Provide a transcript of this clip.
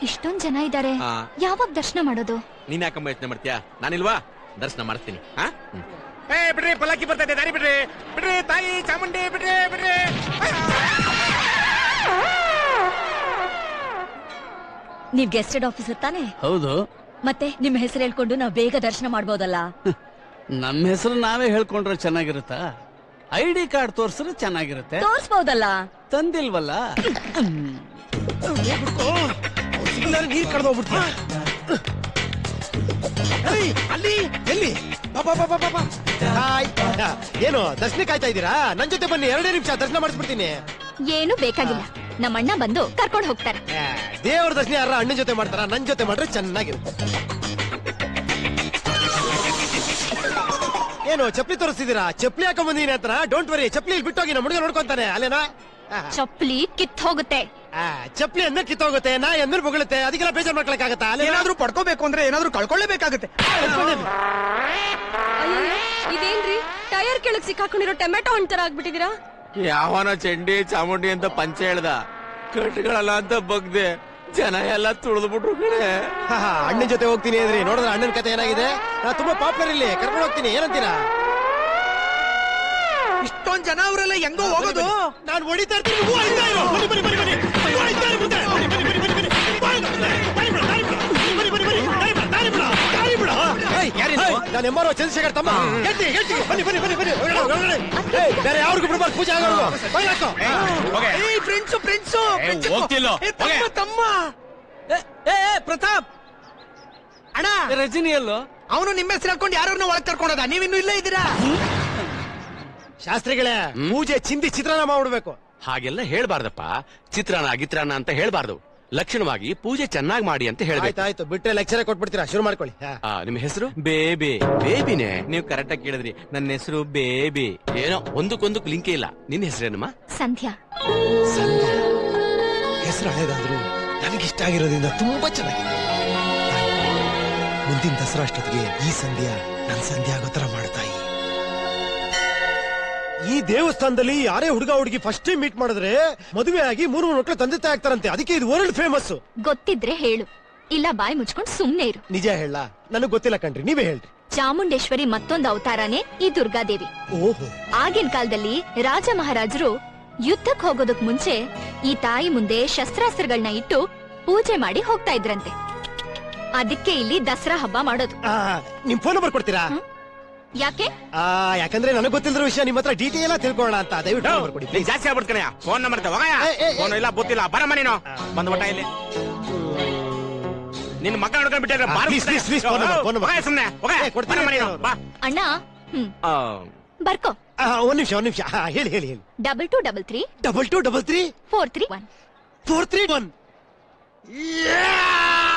ಇಷ್ಟೊಂದ್ ಜನ ಇದ್ದಾರೆ ಆ. ಯಾವಾಗ ದರ್ಶನ ಮಾಡೋದು ನೀನ್ ಯಾಕಮ್ಮ ಯೋಚನೆ ಮಾಡ್ತೀಯಾ ನಾನಿಲ್ವಾ ದರ್ಶನ ಮಾಡ್ತೀನಿ ಹಾ ಹ್ಮ್. ಏ ಬಿಡ್ರಿ ಪಲ್ಲಕ್ಕಿ ಬರ್ತಾ ಇದೆ ದಾರಿ ಬಿಡ್ರಿ ಬಿಡ್ರಿ ತಾಯಿ ಚಾಮುಂಡಿ ಬಿಡ್ರಿ ಬಿಡ್ರಿ ನೀವ್ ಗೆಸ್ಟೆಡ್ ಆಫೀಸರ್ ತಾನೇ ಹೌದು ಮತ್ತೆ ನಿಮ್ ಹೆಸರು ಹೇಳ್ಕೊಂಡು ನಾವ್ ಬೇಗ ದರ್ಶನ ಮಾಡ್ಬೋದಲ್ಲ ನಮ್ಮ ಹೆಸರು ನಾವೇ ಹೇಳ್ಕೊಂಡ್ರೆ ಚೆನ್ನಾಗಿರುತ್ತಾ ಐ ಡಿ ಕಾರ್ಡ್ ತೋರ್ಸಿದ್ರೆ ಚೆನ್ನಾಗಿರುತ್ತೆ ತೋರ್ಸ್ಬೋದಲ್ಲ ತಂದಿಲ್ವಲ್ಲ ನೀರ್ ಕಡ್ದು ಹೋಗ್ಬಿಡ್ತೀಯ ಅಲ್ಲಿ ಎಲ್ಲಿ ಬಾ, ಬಾ, ಬಾ, ಬಾ, ಬಾ, ಬಾ. ಹಾಯ್. ಏನು ದರ್ಶನ ಕಾಯ್ತಾ ಇದ್ದೀರಾ ನನ್ ಜೊತೆ ಬನ್ನಿ ಎರಡೇ ನಿಮಿಷ ದರ್ಶನ ಮಾಡಿಸ್ಬಿಡ್ತೀನಿ ಏನು ಬೇಕಾಗಿಲ್ಲ ನಮ್ಮಣ್ಣ ಬಂದು ಕರ್ಕೊಂಡು ಹೋಗ್ತಾರೆ ಏ, ದೇವ್ರ ದರ್ಶನ ಯಾರ ಅಣ್ಣನ ಜೊತೆ ಮಾಡ್ತಾರ ನನ್ ಜೊತೆ ಮಾಡ್ರೆ ಚೆನ್ನಾಗಿರುತ್ತೆ ಏನು ಚಪ್ಲಿ ತೋರಿಸ್ತಿದ್ದೀರಾ ಚಪ್ಲಿ ಹಾಕೊಂಡ್ ಬಂದಿನಿ ಅಂತ ಡೋಂಟ್ ವರಿ ಚಪ್ಲಿ ಇಲ್ಲಿ ಬಿಟ್ಟೋಗಿ ನಮ್ಮ ಹುಡುಗ ನೋಡ್ಕೊಂತಾನೆ ಅಲ್ಲೇನಾ ಆ, ಚಪ್ಪಲಿ ಕಿತ್ ಹೋಗುತ್ತೆ ಆ, ಚಪ್ಲಿ ಅಂದ ಕಿತ್ತೋಗುತ್ತೆ ನಾ ಎಂದ್ರೆ ಬೊಗಳುತ್ತೆ ಅದಕ್ಕೆಲ್ಲ ಬೇಜಾರ್ ಮಾಡ್ಕೊಳಕ್ ಆಗತ್ತಾ ಏನಾದ್ರೂ ಪಡ್ಕೋಬೇಕು ಅಂದ್ರೆ ಏನಾದ್ರೂ ಕಳ್ಕೊಳ್ಳೇಬೇಕಾಗುತ್ತೆ ಇದೇನ್ರಿ ಟೈರ್ ಕೆಳಗ್ ಸಿಕ್ಕಾಕೊಂಡಿರೋ ಟೊಮೆಟೊ ಹಣ್ಣ್ ತರ ಆಗ್ಬಿಟ್ಟಿದೀರಾ ಯಾವನ ಚಂಡಿ ಚಾಮುಂಡಿ ಅಂತ ಪಂಚ ಹೇಳ್ದ ಕಟ್ಗಳಲ್ಲ ಅಂತ ಬಗ್ದೆ ಜನ ಎಲ್ಲ ತುಳಿದು ಬಿಟ್ರು ಕಡೆ ಅಣ್ಣನ ಜೊತೆ ಹೋಗ್ತೀನಿ ಅಂದ್ರಿ ನೋಡಿದ್ರೆ ಅಣ್ಣನ ಕತೆ ಏನಾಗಿದೆ ನಾ ತುಂಬಾ ಪಾಪ್ಯುಲರ್ ಇಲ್ಲಿ ಕರ್ಕೊಂಡು ಹೋಗ್ತೀನಿ ಏನಂತೀರಾ ಇಷ್ಟೊಂದ್ ಜನ ಅವರೆಲ್ಲ ಹೆಂಗೋ ಹೋಗೋದು ನಾನು ಹೊಡಿತಾ ಇರ್ತೀನಿ ನೀವು ಹೊಡಿತಾ ಇರು. ಬನ್ನಿ, ಬನ್ನಿ, ಬನ್ನಿ, ಬನ್ನಿ. ನೀವು ಹೊಡಿತಾ ಇರು ಮುಂದೆ. ಬನ್ನಿ, ಬನ್ನಿ, ಬನ್ನಿ, ಬನ್ನಿ, ಬನ್ನಿ. ದಾರಿ ಬಿಡು, ದಾರಿ ಬಿಡು, ದಾರಿ ಬಿಡು. ಬನ್ನಿ, ಬನ್ನಿ, ಬನ್ನಿ. ದಾರಿ ಬಿಡು, ದಾರಿ ಬಿಡು, ದಾರಿ ಬಿಡು. ಏಯ್, ಏಯ್, ನಾನು ಎಂ ಆರ್ ಒ ಚಂದ್ರಶೇಖರ್ ತಮ್ಮ ಗೆಟ್ಟಿ ಗೆಟ್ಟಿ ಬನ್ನಿ ಬನ್ನಿ ಬನ್ನಿ ಬನ್ನಿ ಒಳಗಡೆ, ಒಳಗಡೆ. ಏಯ್, ಬೇರೆ ಯಾರಿಗೂ ಬಿಡ್ಬಾರ್ದು ಪೂಜೆ ಆಗೋರ್ಗು. ಬಾಯ್ಲ್ ಹಾಕೋ. ಏಯ್ ಫ್ರೆಂಡ್ಸು ಫ್ರೆಂಡ್ಸು ಹೋಗ್ತಿಲ್ಲೋ? ತಮ್ಮ ತಮ್ಮ ಏ ಏ, ಪ್ರತಾಪ್ ಅಣ್ಣ ರಜನಿ ಎಲ್ಲೋ ಅವನು ನಿಮ್ಮ ಹೆಸರು ಹೇಳ್ಕೊಂಡು ಯಾರನ್ನ ಒಳಗ್ ಕರ್ಕೊಂಡೋದ ನೀವಿನ್ನು ಇಲ್ಲೇ ಇದ್ದೀರಾ ಶಾಸ್ತ್ರಿಗಳೇ ಪೂಜೆ ಚಿಂದಿ ಚಿತ್ರಾನ್ನ ಮಾಡ್ಬಿಡ್ಬೇಕು ಹಾಗೆಲ್ಲ ಹೇಳ್ಬಾರ್ದಪ್ಪ ಚಿತ್ರಾನ್ನ ಗಿತ್ರಾನ್ನ ಅಂತ ಹೇಳ್ಬಾರ್ದು ಲಕ್ಷಣವಾಗಿ ಪೂಜೆ ಚೆನ್ನಾಗಿ ಮಾಡಿ ಅಂತ ಹೇಳ್ಬೇಕು ಆಯ್ತಾಯ್ತು ಬಿಟ್ರೆ ಲೆಕ್ಚರ್ ಕೊಟ್ಬಿಡ್ತೀರಾ ಶುರು ಮಾಡ್ಕೊಳ್ಳಿ ಹಾ. ಆ, ನಿಮ್ಮ ಹೆಸರು ಬೇಬಿ ಬೇಬಿನೇ ನೀವು ಕರೆಕ್ಟ್ ಆಗಿ ಕೇಳಿದ್ರಿ ನನ್ನ ಹೆಸರು ಬೇಬಿ ಏನೋ ಒಂದಕ್ಕೊಂದಕ್ಕೆ ಲಿಂಕೇ ಇಲ್ಲ ನಿನ್ನ ಹೆಸರೇನಮ್ಮ ಸಂಧ್ಯಾ ಸಂಧ್ಯಾ ಹೆಸರು ಹಳೇದಾದ್ರು ನನಗಿಷ್ಟ ಆಗಿರೋದ್ರಿಂದ ತುಂಬಾ ಚೆನ್ನಾಗಿದೆ ಮುಂದಿನ ದಸರಾ ಅಷ್ಟೊತ್ತಿಗೆ ಈ ಸಂಧ್ಯಾ ನನ್ನ ಸಂಧ್ಯಾ ಆಗೋ ತರ ಮಾಡ್ತಾಯಿ ಈ ದೇವಸ್ಥಾನದಲ್ಲಿ ಯಾರೇ ಹುಡುಗ ಹುಡುಗಿ ಫಸ್ಟ್ ಟೈಮ್ ಮೀಟ್ ಮಾಡಿದ್ರೆ ಮದುವೆ ಆಗಿ ಮೂರು ಮೂರು ಮಕ್ಕಳು ತಂದೆ ತಾಯಿ ಆಗ್ತಾರಂತೆ ಅದಕ್ಕೆ ಇದು ವರ್ಲ್ಡ್ ಫೇಮಸ್ ಗೊತ್ತಿದ್ರೆ ಹೇಳು ಇಲ್ಲ ಬಾಯಿ ಮುಚ್ಕೊಂಡು ಸುಮ್ನೆ ಇರು ನಿಜ ಹೇಳ ನನಗ್ ಗೊತ್ತಿಲ್ಲ ಕಣ್ರಿ ನೀವೇ ಹೇಳ್ರಿ ಚಾಮುಂಡೇಶ್ವರಿ ಮತ್ತೊಂದು ಅವತಾರನೇ ಈ ದುರ್ಗಾದೇವಿ ಓಹೋ ಆಗಿನ ಕಾಲದಲ್ಲಿ ರಾಜ ಮಹಾರಾಜರು ಯುದ್ಧಕ್ ಹೋಗೋದಕ್ ಮುಂಚೆ ಈ ತಾಯಿ ಮುಂದೆ ಶಸ್ತ್ರಾಸ್ತ್ರಗಳನ್ನ ಇಟ್ಟು ಪೂಜೆ ಮಾಡಿ ಹೋಗ್ತಾ ಇದ್ರಂತೆ ಅದಕ್ಕೆ ಇಲ್ಲಿ ದಸರಾ ಹಬ್ಬ ಮಾಡೋದು ಆ, ನಿಮ್ ಫೋನ್ ನಂಬರ್ ಕೊಡ್ತೀರಾ ಯಾಕೆ ಆ ಯಾಕಂದ್ರೆ ನನಗ್ ಗೊತ್ತಿಲ್ಲದ ವಿಷಯ ನಿಮ್ ಹತ್ರ ಡೀಟೇಲ್ ತಿಳ್ಕೊಳ್ಳೋಣ ಅಂತ ದಯವಿಟ್ಟು ನಂಬರ್ ಕೊಡಿ ನೀನ್ ಜಾಸ್ತಿ ಆಗ್ಬಿಡ್ತಾನೆ ಫೋನ್ ನಂಬರ್ ಹೋಗಯ್ಯ ಏ, ಏ, ಏ. ಫೋನ್ ಇಲ್ಲ ಬುತ್ತಿಲ್ಲ ಬರಮ್ಮ ನೀನು ಬಂದ್ಬಿಟ್ಟ ಇಲ್ಲಿ ನಿನ್ನ ಮಕ್ಕ ನೋಡ್ಕೊಂಡ್ ಬಿಟ್ಟಿದ್ರೆ ಆ, ಬಾರ್ please, please, please, phone number, phone number. ಹೋಗಯ್ಯ ಸುಮ್ನೆ ಹೋಗಯ್ಯ ಏ, ಕೊಡ್ತೀನಿ, ಬರಮ್ಮ ನೀನು ಕೊಡ್ತೀನಿ. ಬಾ ಅಣ್ಣ ಹ್ಮ್ ಆ, ಬರ್ಕೋ ಆ, ಒಂದ್ ನಿಮಿಷ ಒಂದ್ ನಿಮಿಷ ಹಾ, ಹೇಳಿ ಹೇಳಿ ಹೇಳಿ double two double three double two double three four three one four three one